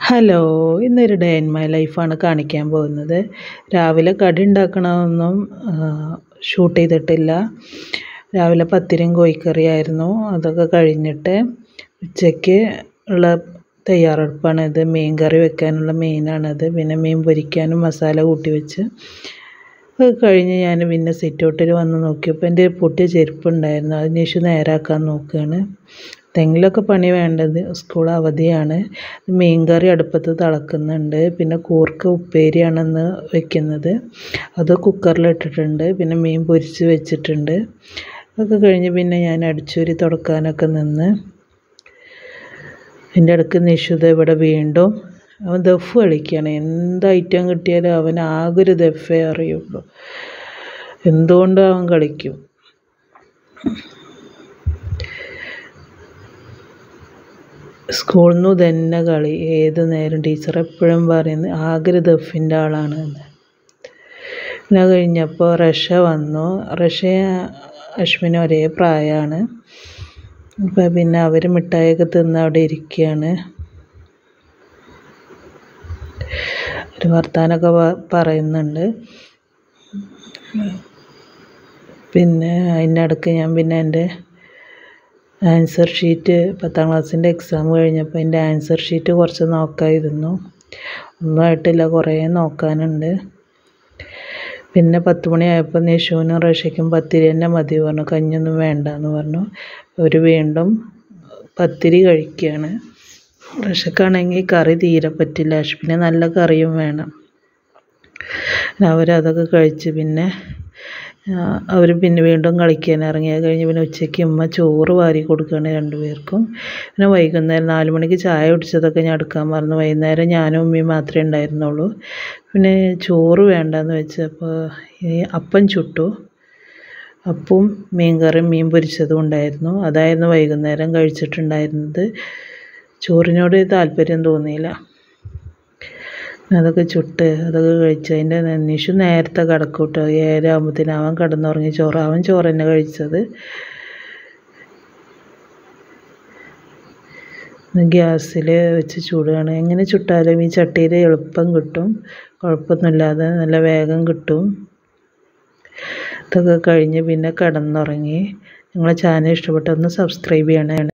hello ഇന്നൊരു day in my ലൈഫാണ് കാണിക്കാൻ പോകുന്നത് രാവിലെ കടി ഉണ്ടാക്കണമൊന്നും ഷൂട്ട് ചെയ്തിട്ടില്ല രാവിലെ പത്തിരിയും കോഴിക്കറിയായിരുന്നു അതൊക്കെ കഴിഞ്ഞിട്ട് ഉച്ചയ്ക്ക് ഉള്ള തയ്യാറെടുപ്പാണിത് മീൻ കറി വെക്കാനുള്ള മീനാണത് പിന്നെ മീൻ പൊരിക്കാനും മസാല കൂട്ടി വെച്ച് അത് കഴിഞ്ഞ് ഞാൻ പിന്നെ സിറ്റൗട്ടിൽ വന്ന് നോക്കിയപ്പോൾ എൻ്റെ പൊട്ടിയ ചെരുപ്പുണ്ടായിരുന്നു അത് ശേഷം നേരാക്കാൻ നോക്കുകയാണ് എന്തെങ്കിലുമൊക്കെ പണി വേണ്ടത് സ്കൂൾ അവധിയാണ് മീൻ കറി അടുപ്പത്ത് തിളക്കുന്നുണ്ട് പിന്നെ കൂർക്ക ഉപ്പേരിയാണെന്ന് വെക്കുന്നത് അത് കുക്കറിലിട്ടിട്ടുണ്ട് പിന്നെ മീൻ പൊരിച്ച് വെച്ചിട്ടുണ്ട് അതൊക്കെ കഴിഞ്ഞ് പിന്നെ ഞാൻ അടിച്ചൂരി തുടക്കാനൊക്കെ നിന്ന് എൻ്റെ ഇടയ്ക്ക് നിഷുദ ഇവിടെ വീണ്ടും അവൻ ദഫ് കളിക്കുകയാണ് എന്ത് ഐറ്റം കിട്ടിയാലും അവൻ ആകെ ഒരു ദഫേ അറിയുള്ളൂ എന്തുകൊണ്ടും അവൻ കളിക്കും സ്കൂളിൽ നിന്ന് തന്നെ കളി ഏത് നേരം ടീച്ചർ എപ്പോഴും പറയുന്നത് ആകെ ഒരു ദഫിൻ്റെ ആളാണ് എന്ന് പിന്നെ അത് കഴിഞ്ഞപ്പോൾ റഷ വന്നു റഷ അശ്വിന് ഒരേ പ്രായമാണ് അപ്പം പിന്നെ അവർ മിഠായിയൊക്കെ തിന്ന് അവിടെ ഇരിക്കുകയാണ് ഒരു വർത്താനമൊക്കെ പറയുന്നുണ്ട് പിന്നെ അതിൻ്റെ ഇടയ്ക്ക് ഞാൻ പിന്നെ എൻ്റെ ആൻസർ ഷീറ്റ് പത്താം ക്ലാസ്സിൻ്റെ എക്സാം കഴിഞ്ഞപ്പോൾ എൻ്റെ ആൻസർ ഷീറ്റ് കുറച്ച് നോക്കായിരുന്നു ഒന്നും ആയിട്ടില്ല കുറേ നോക്കാനുണ്ട് പിന്നെ പത്ത് മണിയായപ്പോൾ നിഷുവിനും റഷയ്ക്കും പത്തിരി തന്നെ മതി പറഞ്ഞു കഞ്ഞൊന്നും വേണ്ട എന്ന് പറഞ്ഞു അവർ വീണ്ടും പത്തിരി കഴിക്കുകയാണ് റഷക്കാണെങ്കിൽ കറി തീരെ പറ്റില്ല അശ്വിന് നല്ല കറിയും വേണം അവരതൊക്കെ കഴിച്ച് പിന്നെ അവർ പിന്നെ വീണ്ടും കളിക്കാൻ ഇറങ്ങി അത് കഴിഞ്ഞ് പിന്നെ ഉച്ചയ്ക്ക് ഉമ്മ ചോറ് വാരി കൊടുക്കുകയാണ് രണ്ടുപേർക്കും പിന്നെ വൈകുന്നേരം നാല് മണിക്ക് ചായ കുടിച്ചതൊക്കെ ഞാൻ എടുക്കാൻ മറന്നു വൈകുന്നേരം ഞാനും ഉമ്മയും മാത്രമേ ഉണ്ടായിരുന്നുള്ളൂ പിന്നെ ചോറ് വേണ്ടെന്ന് വെച്ചപ്പോൾ ഈ അപ്പം ചുട്ടു അപ്പവും മീൻ കറിയും മീൻ പൊരിച്ചതും ഉണ്ടായിരുന്നു അതായിരുന്നു വൈകുന്നേരം കഴിച്ചിട്ടുണ്ടായിരുന്നത് ചോറിനോട് താല്പര്യം തോന്നിയില്ല അതൊക്കെ ചുട്ട് അതൊക്കെ കഴിച്ച് അതിൻ്റെ നിഷു നേരത്തെ കിടക്കും കേട്ടോ ഏഴര ആകുമ്പോഴത്തേന് അവൻ കിടന്നുറങ്ങി ചോറ് അവൻ ചോറ് തന്നെ കഴിച്ചത് ഗ്യാസിൽ വെച്ച് ചൂടുകയാണ് എങ്ങനെ ചുട്ടാലും ഈ ചട്ടിയിൽ എളുപ്പം കിട്ടും കുഴപ്പമൊന്നുമില്ലാതെ നല്ല വേഗം കിട്ടും ഇതൊക്കെ കഴിഞ്ഞ് പിന്നെ കിടന്നുറങ്ങി നിങ്ങളെ ചാനൽ ഇഷ്ടപ്പെട്ടൊന്ന് സബ്സ്ക്രൈബ് ചെയ്യണേ